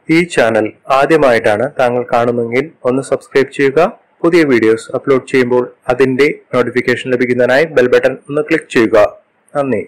ഈ ചാനൽ ആദ്യമായിട്ടാണ് താങ്കൾ കാണുന്നതെങ്കിൽ ഒന്ന് സബ്സ്ക്രൈബ് ചെയ്യുക പുതിയ വീഡിയോസ് അപ്ലോഡ് ചെയ്യുമ്പോൾ അതിന്റെ നോട്ടിഫിക്കേഷൻ ലഭിക്കുന്നതിനായി ബെൽ ബട്ടൺ ഒന്ന് ക്ലിക്ക് ചെയ്യുക നന്ദി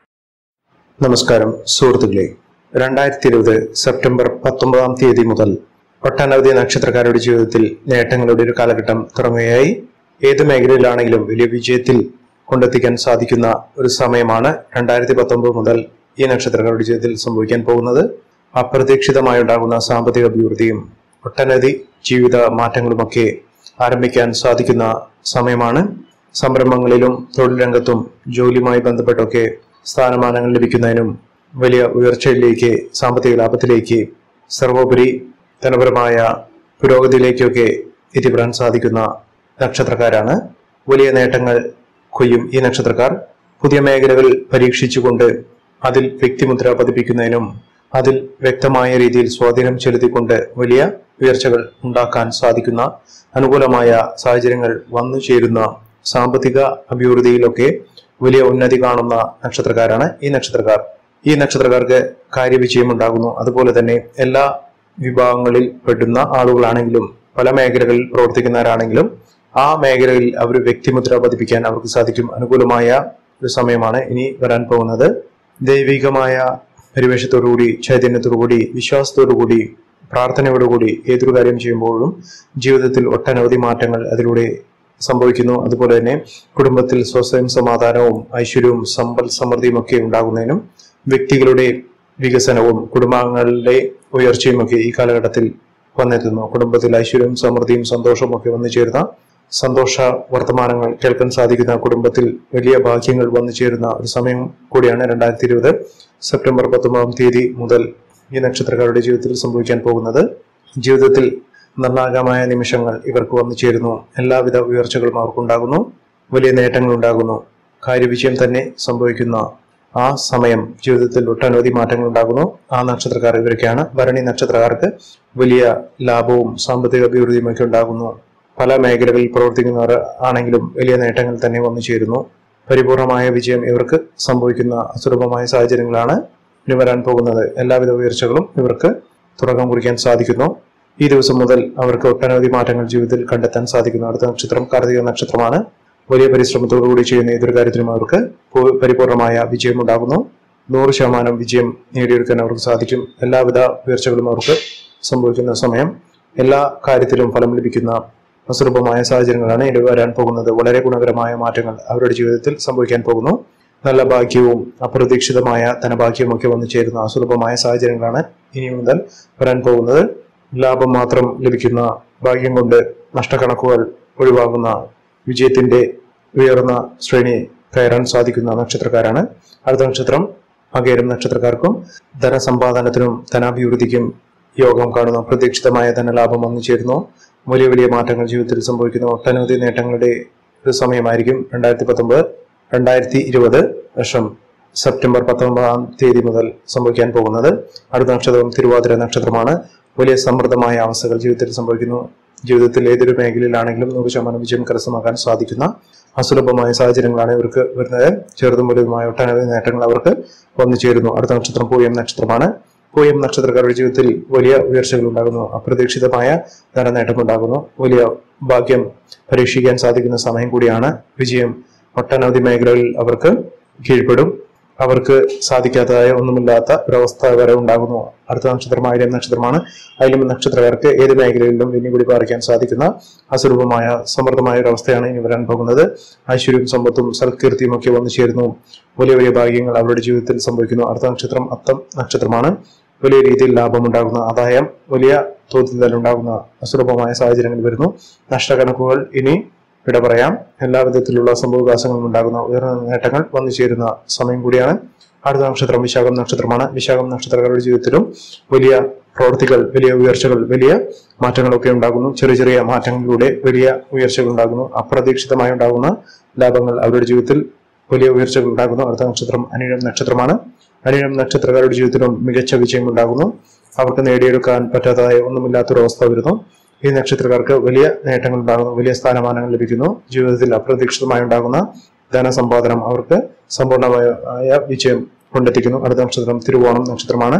നമസ്കാരം സുഹൃത്തുക്കളെ രണ്ടായിരത്തി ഇരുപത് സെപ്റ്റംബർ പത്തൊമ്പതാം തീയതി മുതൽ ഒട്ടനവധി നക്ഷത്രക്കാരുടെ ജീവിതത്തിൽ നേട്ടങ്ങളുടെ ഒരു കാലഘട്ടം തുടങ്ങുകയായി ഏത് മേഖലയിലാണെങ്കിലും വലിയ വിജയത്തിൽ കൊണ്ടെത്തിക്കാൻ സാധിക്കുന്ന ഒരു സമയമാണ് രണ്ടായിരത്തി പത്തൊമ്പത് മുതൽ ഈ നക്ഷത്രക്കാരുടെ ജീവിതത്തിൽ സംഭവിക്കാൻ പോകുന്നത് അപ്രതീക്ഷിതമായി ഉണ്ടാകുന്ന സാമ്പത്തിക അഭിവൃദ്ധിയും ഒട്ടനവധി ജീവിത മാറ്റങ്ങളുമൊക്കെ ആരംഭിക്കാൻ സാധിക്കുന്ന സമയമാണ് സംരംഭങ്ങളിലും തൊഴിൽ രംഗത്തും ജോലിയുമായി ബന്ധപ്പെട്ടൊക്കെ സ്ഥാനമാനങ്ങൾ ലഭിക്കുന്നതിനും വലിയ ഉയർച്ചയിലേക്ക് സാമ്പത്തിക ലാഭത്തിലേക്ക് സർവോപരി ധനപരമായ പുരോഗതിയിലേക്കൊക്കെ എത്തിപ്പെടാൻ സാധിക്കുന്ന നക്ഷത്രക്കാരാണ് വലിയ നേട്ടങ്ങൾ കൊയ്യും ഈ നക്ഷത്രക്കാർ പുതിയ മേഖലകൾ പരീക്ഷിച്ചുകൊണ്ട് അതിൽ വ്യക്തിമുദ്ര പതിപ്പിക്കുന്നതിനും അതിൽ വ്യക്തമായ രീതിയിൽ സ്വാധീനം ചെലുത്തിക്കൊണ്ട് വലിയ ഉയർച്ചകൾ ഉണ്ടാക്കാൻ സാധിക്കുന്ന അനുകൂലമായ സാഹചര്യങ്ങൾ വന്നു ചേരുന്ന സാമ്പത്തിക അഭിവൃദ്ധിയിലൊക്കെ വലിയ ഉന്നതി കാണുന്ന നക്ഷത്രക്കാരാണ് ഈ നക്ഷത്രക്കാർ ഈ നക്ഷത്രക്കാർക്ക് കാര്യവിജയം ഉണ്ടാകുന്നു അതുപോലെ തന്നെ എല്ലാ വിഭാഗങ്ങളിൽ പെടുന്ന ആളുകളാണെങ്കിലും പല മേഖലകളിൽ പ്രവർത്തിക്കുന്നവരാണെങ്കിലും ആ മേഖലയിൽ അവർ വ്യക്തിമുദ്ര പതിപ്പിക്കാൻ അവർക്ക് സാധിക്കും അനുകൂലമായ ഒരു സമയമാണ് ഇനി വരാൻ പോകുന്നത് ദൈവികമായ പരിവേഷത്തോടുകൂടി ചൈതന്യത്തോടുകൂടി വിശ്വാസത്തോടുകൂടി പ്രാർത്ഥനയോടുകൂടി ഏതൊരു കാര്യം ചെയ്യുമ്പോഴും ജീവിതത്തിൽ ഒട്ടനവധി മാറ്റങ്ങൾ അതിലൂടെ സംഭവിക്കുന്നു അതുപോലെ തന്നെ കുടുംബത്തിൽ സ്വയം സമാധാനവും ഐശ്വര്യവും സമ്പൽ സമൃദ്ധിയും ഒക്കെ ഉണ്ടാകുന്നതിനും വ്യക്തികളുടെ വികസനവും കുടുംബാംഗങ്ങളുടെ ഉയർച്ചയും ഒക്കെ ഈ കാലഘട്ടത്തിൽ വന്നെത്തുന്നു കുടുംബത്തിൽ ഐശ്വര്യവും സമൃദ്ധിയും സന്തോഷവും ഒക്കെ വന്നു ചേരുന്ന സന്തോഷ വർത്തമാനങ്ങൾ കേൾക്കാൻ സാധിക്കുന്ന കുടുംബത്തിൽ വലിയ ഭാഗ്യങ്ങൾ വന്നു ചേരുന്ന ഒരു സമയം കൂടിയാണ് രണ്ടായിരത്തി ഇരുപത് സെപ്റ്റംബർ പത്തൊമ്പതാം തീയതി മുതൽ ഈ നക്ഷത്രക്കാരുടെ ജീവിതത്തിൽ സംഭവിക്കാൻ പോകുന്നത് ജീവിതത്തിൽ നിർണായകമായ നിമിഷങ്ങൾ ഇവർക്ക് വന്നു ചേരുന്നു എല്ലാവിധ ഉയർച്ചകളും അവർക്കുണ്ടാകുന്നു വലിയ നേട്ടങ്ങൾ ഉണ്ടാകുന്നു കാര്യവിജയം തന്നെ സംഭവിക്കുന്ന ആ സമയം ജീവിതത്തിൽ ഒട്ടനവധി മാറ്റങ്ങൾ ഉണ്ടാകുന്നു ആ നക്ഷത്രക്കാർ ഇവരൊക്കെയാണ് ഭരണി നക്ഷത്രക്കാർക്ക് വലിയ ലാഭവും സാമ്പത്തിക അഭിവൃദ്ധിയും ഒക്കെ ഉണ്ടാകുന്നു പല മേഖലകളിൽ പ്രവർത്തിക്കുന്നവർ ആണെങ്കിലും വലിയ നേട്ടങ്ങൾ തന്നെ വന്നു ചേരുന്നു പരിപൂർണമായ വിജയം ഇവർക്ക് സംഭവിക്കുന്ന അസുലഭമായ സാഹചര്യങ്ങളാണ് ഇനി വരാൻ പോകുന്നത് എല്ലാവിധ ഉയർച്ചകളും ഇവർക്ക് തുടക്കം കുറിക്കാൻ സാധിക്കുന്നു ഈ ദിവസം മുതൽ അവർക്ക് ഒട്ടനവധി മാറ്റങ്ങൾ ജീവിതത്തിൽ കണ്ടെത്താൻ സാധിക്കുന്നു അടുത്ത നക്ഷത്രം കാർത്തിക നക്ഷത്രമാണ് വലിയ പരിശ്രമത്തോടു കൂടി ചെയ്യുന്ന ഏതൊരു കാര്യത്തിലും അവർക്ക് പൂ- പരിപൂർണമായ വിജയം ഉണ്ടാകുന്നു നൂറ് ശതമാനം വിജയം നേടിയെടുക്കാൻ അവർക്ക് സാധിക്കും എല്ലാവിധ ഉയർച്ചകളും അവർക്ക് സംഭവിക്കുന്ന സമയം എല്ലാ കാര്യത്തിലും ഫലം ലഭിക്കുന്ന അസുലഭമായ സാഹചര്യങ്ങളാണ് ഇനി വരാൻ പോകുന്നത് വളരെ ഗുണകരമായ മാറ്റങ്ങൾ അവരുടെ ജീവിതത്തിൽ സംഭവിക്കാൻ പോകുന്നു നല്ല ഭാഗ്യവും അപ്രതീക്ഷിതമായ ധനഭാഗ്യവും ഒക്കെ വന്നു ചേരുന്ന അസുലഭമായ സാഹചര്യങ്ങളാണ് ഇനി മുതൽ വരാൻ പോകുന്നത് ലാഭം മാത്രം ലഭിക്കുന്ന ഭാഗ്യം കൊണ്ട് നഷ്ടക്കണക്കുകൾ ഒഴിവാകുന്ന വിജയത്തിന്റെ ഉയർന്ന ശ്രേണി കയറാൻ സാധിക്കുന്ന നക്ഷത്രക്കാരാണ് അടുത്ത നക്ഷത്രം മകേരം നക്ഷത്രക്കാർക്കും ധനസമ്പാദനത്തിനും ധനാഭിവൃദ്ധിക്കും യോഗം കാണുന്നു പ്രതീക്ഷിതമായ ധനലാഭം വന്നു ചേരുന്നു വലിയ വലിയ മാറ്റങ്ങൾ ജീവിതത്തിൽ സംഭവിക്കുന്ന ഒട്ടനവധി നേട്ടങ്ങളുടെ ഒരു സമയമായിരിക്കും രണ്ടായിരത്തി പത്തൊമ്പത് രണ്ടായിരത്തി ഇരുപത് വർഷം സെപ്റ്റംബർ പത്തൊമ്പതാം തീയതി മുതൽ സംഭവിക്കാൻ പോകുന്നത് അടുത്ത നക്ഷത്രം തിരുവാതിര നക്ഷത്രമാണ് വലിയ സമൃദ്ധമായ അവസ്ഥകൾ ജീവിതത്തിൽ സംഭവിക്കുന്നു ജീവിതത്തിൽ ഏതൊരു മേഖലയിലാണെങ്കിലും നൂറ് ശതമാനം വിജയം കരസ്ഥമാക്കാൻ സാധിക്കുന്ന അസുലഭമായ സാഹചര്യങ്ങളാണ് ഇവർക്ക് വരുന്നത് ചെറുതും വലുതുമായ ഒട്ടനവധി നേട്ടങ്ങൾ അവർക്ക് വന്നു ചേരുന്നു അടുത്ത നക്ഷത്രം പൂയം നക്ഷത്രമാണ് പൂയം നക്ഷത്രക്കാരുടെ ജീവിതത്തിൽ വലിയ ഉയർച്ചകൾ ഉണ്ടാകുന്നു അപ്രതീക്ഷിതമായ ധനനേട്ടം ഉണ്ടാകുന്നു വലിയ ഭാഗ്യം പരീക്ഷിക്കാൻ സാധിക്കുന്ന സമയം കൂടിയാണ് വിജയം ഒട്ടനവധി മേഖലകളിൽ അവർക്ക് കീഴ്പ്പെടും അവർക്ക് സാധിക്കാത്തതായ ഒന്നുമില്ലാത്ത ഒരവസ്ഥ വരെ ഉണ്ടാകുന്നു അടുത്ത നക്ഷത്രം ആയിരം നക്ഷത്രമാണ് അയിലും നക്ഷത്രക്കാർക്ക് ഏത് മേഖലയിലും വെല്ലുവിളി പാറിക്കാൻ സാധിക്കുന്ന അസുലഭമായ സമൃദ്ധമായ ഒരു അവസ്ഥയാണ് ഇനി വരാൻ പോകുന്നത് ഐശ്വര്യവും സമ്പത്തും സൽകീർത്തിയും ഒക്കെ വന്നു ചേരുന്നു വലിയ വലിയ ഭാഗ്യങ്ങൾ അവരുടെ ജീവിതത്തിൽ സംഭവിക്കുന്നു അടുത്ത നക്ഷത്രം അത്തം നക്ഷത്രമാണ് വലിയ രീതിയിൽ ലാഭമുണ്ടാകുന്ന ആദായം വലിയ തോതിൽ തന്നെ ഉണ്ടാകുന്ന അസുലഭമായ സാഹചര്യങ്ങൾ വരുന്നു നഷ്ടക്കണക്കുകൾ ഇനി വിട പറയാം എല്ലാ വിധത്തിലുള്ള സംഭവവികാസങ്ങളും ഉണ്ടാകുന്ന ഉയർന്ന നേട്ടങ്ങൾ വന്നു ചേരുന്ന സമയം കൂടിയാണ് അടുത്ത നക്ഷത്രം വിശാഖം നക്ഷത്രമാണ് വിശാഖം നക്ഷത്രക്കാരുടെ ജീവിതത്തിലും വലിയ പ്രവൃത്തികൾ വലിയ ഉയർച്ചകൾ വലിയ മാറ്റങ്ങളൊക്കെ ഉണ്ടാകുന്നു ചെറിയ ചെറിയ മാറ്റങ്ങളിലൂടെ വലിയ ഉയർച്ചകൾ ഉണ്ടാകുന്നു അപ്രതീക്ഷിതമായി ഉണ്ടാകുന്ന ലാഭങ്ങൾ അവരുടെ ജീവിതത്തിൽ വലിയ ഉയർച്ചകൾ ഉണ്ടാകുന്നു അടുത്ത നക്ഷത്രം അനിഴം നക്ഷത്രമാണ് അനിഴം നക്ഷത്രക്കാരുടെ ജീവിതത്തിലും മികച്ച വിജയം ഉണ്ടാകുന്നു അവർക്ക് നേടിയെടുക്കാൻ പറ്റാത്തതായ ഒന്നുമില്ലാത്തൊരവസ്ഥ വരുന്നു ഈ നക്ഷത്രക്കാർക്ക് വലിയ നേട്ടങ്ങൾ ഉണ്ടാകുന്നു വലിയ സ്ഥാനമാനങ്ങൾ ലഭിക്കുന്നു ജീവിതത്തിൽ അപ്രതീക്ഷിതമായി ഉണ്ടാകുന്ന ധനസമ്പാദനം അവർക്ക് സമ്പൂർണമായ വിജയം കൊണ്ടെത്തിക്കുന്നു അടുത്ത നക്ഷത്രം തിരുവോണം നക്ഷത്രമാണ്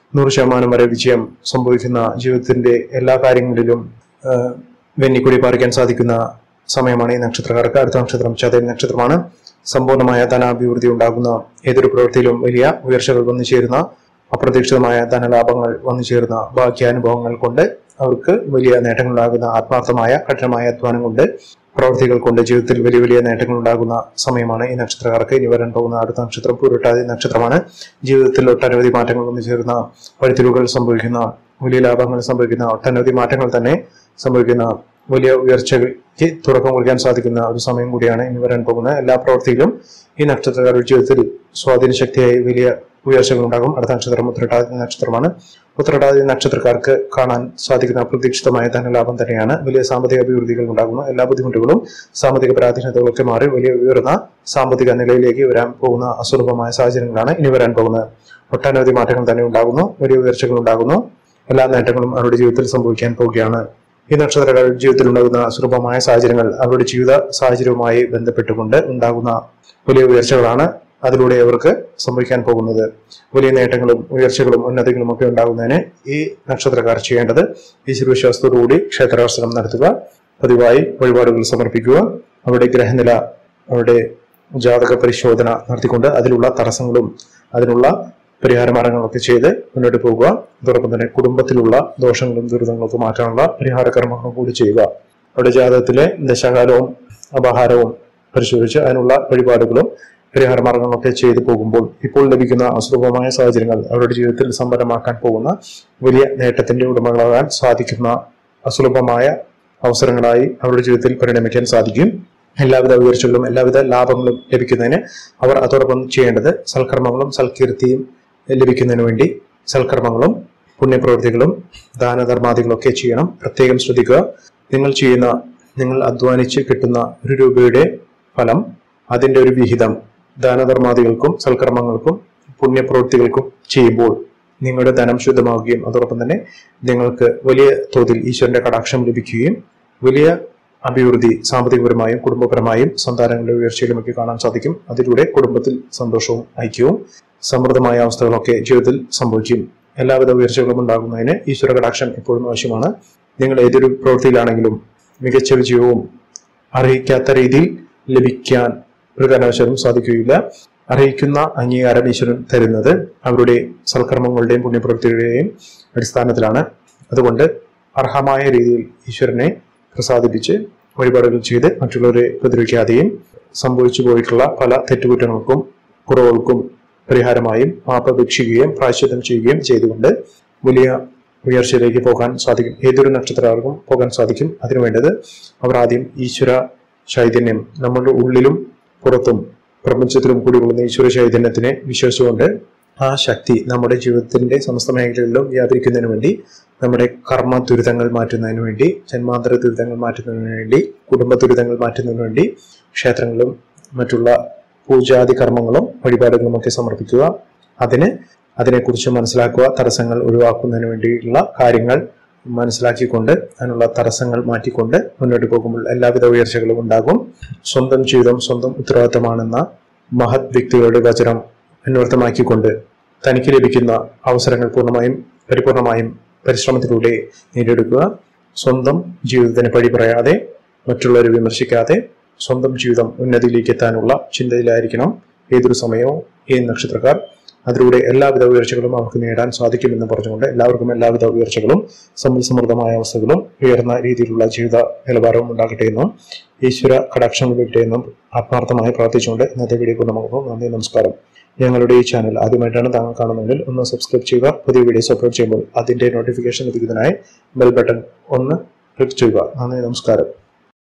നൂറ് ശതമാനം വരെ വിജയം സംഭവിക്കുന്ന ജീവിതത്തിന്റെ എല്ലാ കാര്യങ്ങളിലും ആ, വെന്നിക്കുടി പാറിക്കാൻ സാധിക്കുന്ന സമയമാണ് ഈ നക്ഷത്രക്കാർക്ക് അടുത്ത നക്ഷത്രം ചതയ നക്ഷത്രമാണ് സമ്പൂർണ്ണമായ ധനാഭിവൃദ്ധി ഉണ്ടാകുന്ന ഏതൊരു പ്രവൃത്തിയിലും വലിയ ഉയർച്ചകൾ വന്നു ചേരുന്ന അപ്രതീക്ഷിതമായ ധനലാഭങ്ങൾ വന്നു ചേരുന്ന ഭാഗ്യാനുഭവങ്ങൾ കൊണ്ട് അവർക്ക് വലിയ നേട്ടങ്ങളുണ്ടാകുന്ന ആത്മാർത്ഥമായ കഠിനമായ അധ്വാനം കൊണ്ട് പ്രവൃത്തികൾ കൊണ്ട് ജീവിതത്തിൽ വലിയ വലിയ നേട്ടങ്ങൾ ഉണ്ടാകുന്ന സമയമാണ് ഈ നക്ഷത്രക്കാർക്ക് ഇനി വരാൻ പോകുന്ന അടുത്ത നക്ഷത്രം പൂരുട്ടാതി നക്ഷത്രമാണ് ജീവിതത്തിൽ ഒട്ടനവധി മാറ്റങ്ങൾ വന്നു ചേരുന്ന വഴിത്തിരിവുകൾ സംഭവിക്കുന്ന വലിയ ലാഭങ്ങൾ സംഭവിക്കുന്ന ഒട്ടനവധി മാറ്റങ്ങൾ തന്നെ സംഭവിക്കുന്ന വലിയ ഉയർച്ചയ്ക്ക് തുടക്കം കുറിക്കാൻ സാധിക്കുന്ന ഒരു സമയം കൂടിയാണ് ഇനി വരാൻ പോകുന്ന എല്ലാ പ്രവൃത്തിയിലും ഈ നക്ഷത്രക്കാരുടെ ജീവിതത്തിൽ സ്വാധീന ശക്തിയായി വലിയ ഉയർച്ചകൾ ഉണ്ടാകും അടുത്ത നക്ഷത്രം ഉത്രട്ടാതി നക്ഷത്രമാണ് ഉത്രട്ടാതി നക്ഷത്രക്കാർക്ക് കാണാൻ സാധിക്കുന്ന അപ്രതീക്ഷിതമായ ധനലാഭം തന്നെയാണ് വലിയ സാമ്പത്തിക അഭിവൃദ്ധികൾ ഉണ്ടാകുന്നു എല്ലാ ബുദ്ധിമുട്ടുകളും സാമ്പത്തിക പ്രാധാന്യതകളൊക്കെ മാറി വലിയ ഉയർന്ന സാമ്പത്തിക നിലയിലേക്ക് വരാൻ പോകുന്ന അസുലഭമായ സാഹചര്യങ്ങളാണ് ഇനി വരാൻ പോകുന്നത് ഒട്ടനവധി മാറ്റങ്ങൾ തന്നെ ഉണ്ടാകുന്നു വലിയ ഉയർച്ചകൾ ഉണ്ടാകുന്നു എല്ലാ നേട്ടങ്ങളും അവരുടെ ജീവിതത്തിൽ സംഭവിക്കാൻ പോവുകയാണ് ഈ നക്ഷത്രക്കാരുടെ ജീവിതത്തിൽ ഉണ്ടാകുന്ന അസുലഭമായ സാഹചര്യങ്ങൾ അവരുടെ ജീവിത സാഹചര്യവുമായി ബന്ധപ്പെട്ടുകൊണ്ട് ഉണ്ടാകുന്ന വലിയ ഉയർച്ചകളാണ് അതിലൂടെ അവർക്ക് സംഭവിക്കാൻ പോകുന്നത് വലിയ നേട്ടങ്ങളും ഉയർച്ചകളും ഉന്നതികളും ഒക്കെ ഉണ്ടാകുന്നതിന് ഈ നക്ഷത്രക്കാർ ചെയ്യേണ്ടത് ഈശ്വരവിശ്വാസത്തോടുകൂടി ക്ഷേത്രദർശനം നടത്തുക പതിവായി വഴിപാടുകൾ സമർപ്പിക്കുക അവരുടെ ഗ്രഹനില അവരുടെ ജാതക പരിശോധന നടത്തിക്കൊണ്ട് അതിലുള്ള തടസ്സങ്ങളും അതിനുള്ള പരിഹാര മാർഗങ്ങളൊക്കെ ചെയ്ത് മുന്നോട്ട് പോകുക അതോടൊപ്പം തന്നെ കുടുംബത്തിലുള്ള ദോഷങ്ങളും ദുരിതങ്ങളൊക്കെ മാറ്റാനുള്ള പരിഹാര കർമ്മങ്ങളും കൂടി ചെയ്യുക അവരുടെ ജാതകത്തിലെ ദശകാലവും അപഹാരവും പരിശോധിച്ച് അതിനുള്ള വഴിപാടുകളും പരിഹാര മാർഗങ്ങളൊക്കെ ചെയ്തു പോകുമ്പോൾ ഇപ്പോൾ ലഭിക്കുന്ന അസുലഭമായ സാഹചര്യങ്ങൾ അവരുടെ ജീവിതത്തിൽ സമ്പന്നമാക്കാൻ പോകുന്ന വലിയ നേട്ടത്തിന്റെ ഉടമകളാകാൻ സാധിക്കുന്ന അസുലഭമായ അവസരങ്ങളായി അവരുടെ ജീവിതത്തിൽ പരിണമിക്കാൻ സാധിക്കും എല്ലാവിധ ഉയർച്ചകളും എല്ലാവിധ ലാഭങ്ങളും ലഭിക്കുന്നതിന് അവർ അതോടൊപ്പം ചെയ്യേണ്ടത് സൽക്കർമ്മങ്ങളും സൽകീർത്തിയും ലഭിക്കുന്നതിന് വേണ്ടി സൽക്കർമ്മങ്ങളും പുണ്യപ്രവൃത്തികളും ദാനധർമാദികളൊക്കെ ചെയ്യണം പ്രത്യേകം ശ്രദ്ധിക്കുക നിങ്ങൾ ചെയ്യുന്ന നിങ്ങൾ അധ്വാനിച്ച് കിട്ടുന്ന ഒരു രൂപയുടെ ഫലം അതിന്റെ ഒരു വിഹിതം ദാനധർമാദികൾക്കും സൽക്കർമ്മങ്ങൾക്കും പുണ്യപ്രവൃത്തികൾക്കും ചെയ്യുമ്പോൾ നിങ്ങളുടെ ധനം ശുദ്ധമാവുകയും അതോടൊപ്പം തന്നെ നിങ്ങൾക്ക് വലിയ തോതിൽ ഈശ്വരന്റെ കടാക്ഷം ലഭിക്കുകയും വലിയ അഭിവൃദ്ധി സാമ്പത്തികപരമായും കുടുംബപരമായും സന്താനങ്ങളുടെ ഉയർച്ചയിലുമൊക്കെ കാണാൻ സാധിക്കും അതിലൂടെ കുടുംബത്തിൽ സന്തോഷവും ഐക്യവും സമൃദ്ധമായ അവസ്ഥകളൊക്കെ ജീവിതത്തിൽ സംഭവിക്കും എല്ലാവിധ ഉയർച്ചകളും ഉണ്ടാകുന്നതിന് ഈശ്വര കടാക്ഷം എപ്പോഴും ആവശ്യമാണ് നിങ്ങൾ ഏതൊരു പ്രവൃത്തിയിലാണെങ്കിലും മികച്ച വിജയവും അർഹിക്കാത്ത രീതിയിൽ ലഭിക്കാൻ ഒരു കാരണവശാലും സാധിക്കുകയില്ല അർഹിക്കുന്ന അംഗീകാരം ഈശ്വരൻ തരുന്നത് അവരുടെ സൽക്കർമ്മങ്ങളുടെയും പുണ്യപ്രവൃത്തികളുടെയും അടിസ്ഥാനത്തിലാണ് അതുകൊണ്ട് അർഹമായ രീതിയിൽ ഈശ്വരനെ പ്രസാദിപ്പിച്ച് വഴിപാടുകൾ ചെയ്ത് മറ്റുള്ളവരെ പ്രതിരോധിക്കാതെയും സംഭവിച്ചു പോയിട്ടുള്ള പല തെറ്റുകുറ്റങ്ങൾക്കും കുറവുകൾക്കും പരിഹാരമായും മാപ്പ് അപേക്ഷിക്കുകയും പ്രായശ്ചിത്തം ചെയ്യുകയും ചെയ്തുകൊണ്ട് വലിയ ഉയർച്ചയിലേക്ക് പോകാൻ സാധിക്കും ഏതൊരു നക്ഷത്രക്കാർക്കും പോകാൻ സാധിക്കും അതിനു വേണ്ടത് അവർ ആദ്യം ഈശ്വര ചൈതന്യം നമ്മുടെ ഉള്ളിലും പുറത്തും പ്രപഞ്ചത്തിലും കൂടി കൊള്ളുന്ന ഈശ്വര ചൈതന്യത്തിനെ വിശ്വസിച്ചുകൊണ്ട് ആ ശക്തി നമ്മുടെ ജീവിതത്തിന്റെ സമസ്ത മേഖലകളിലും വ്യാപരിക്കുന്നതിന് വേണ്ടി നമ്മുടെ കർമ്മ ദുരിതങ്ങൾ മാറ്റുന്നതിന് വേണ്ടി ജന്മാന്തര ദുരിതങ്ങൾ മാറ്റുന്നതിന് വേണ്ടി കുടുംബ ദുരിതങ്ങൾ മാറ്റുന്നതിന് വേണ്ടി ക്ഷേത്രങ്ങളും മറ്റുള്ള പൂജാതി കർമ്മങ്ങളും വഴിപാടുകളും ഒക്കെ സമർപ്പിക്കുക അതിന് അതിനെക്കുറിച്ച് മനസ്സിലാക്കുക തടസ്സങ്ങൾ ഒഴിവാക്കുന്നതിന് വേണ്ടിയുള്ള കാര്യങ്ങൾ മനസ്സിലാക്കിക്കൊണ്ട് അതിനുള്ള തടസ്സങ്ങൾ മാറ്റിക്കൊണ്ട് മുന്നോട്ട് പോകുമ്പോൾ എല്ലാവിധ ഉയർച്ചകളും ഉണ്ടാകും സ്വന്തം ജീവിതം സ്വന്തം ഉത്തരവാദിത്തമാണെന്ന മഹത് വ്യക്തികളുടെ വചനം അന്വർത്ഥമാക്കിക്കൊണ്ട് തനിക്ക് ലഭിക്കുന്ന അവസരങ്ങൾ പൂർണ്ണമായും പരിപൂർണമായും പരിശ്രമത്തിലൂടെ നേടിയെടുക്കുക സ്വന്തം ജീവിതത്തിന് പഴി പറയാതെ മറ്റുള്ളവരെ വിമർശിക്കാതെ സ്വന്തം ജീവിതം ഉന്നതിയിലേക്ക് എത്താനുള്ള ചിന്തയിലായിരിക്കണം ഏതൊരു സമയവും ഈ നക്ഷത്രക്കാർ അതിലൂടെ എല്ലാവിധ ഉയർച്ചകളും അവർക്ക് നേടാൻ സാധിക്കുമെന്ന് പറഞ്ഞുകൊണ്ട് എല്ലാവർക്കും എല്ലാവിധ ഉയർച്ചകളും സമ്പൽ സമൃദ്ധമായ അവസ്ഥകളും ഉയർന്ന രീതിയിലുള്ള ജീവിത നിലവാരവും ഉണ്ടാകട്ടെ എന്നും ഈശ്വര കടാക്ഷം ലഭിക്കട്ടെ എന്നും ആത്മാർത്ഥമായി പ്രാർത്ഥിച്ചുകൊണ്ട് ഇന്നത്തെ വീഡിയോ കൊണ്ടുപോകുന്നു നന്ദി നമസ്കാരം ഞങ്ങളുടെ ഈ ചാനൽ ആദ്യമായിട്ടാണ് താങ്കൾ കാണുന്നതെങ്കിൽ ഒന്ന് സബ്സ്ക്രൈബ് ചെയ്യുക പുതിയ വീഡിയോസ് അപ്ലോഡ് ചെയ്യുമ്പോൾ അതിന്റെ നോട്ടിഫിക്കേഷൻ ലഭിക്കുന്നതിനായി ബെൽ ബട്ടൺ ഒന്ന് ക്ലിക്ക് ചെയ്യുക നന്ദി നമസ്കാരം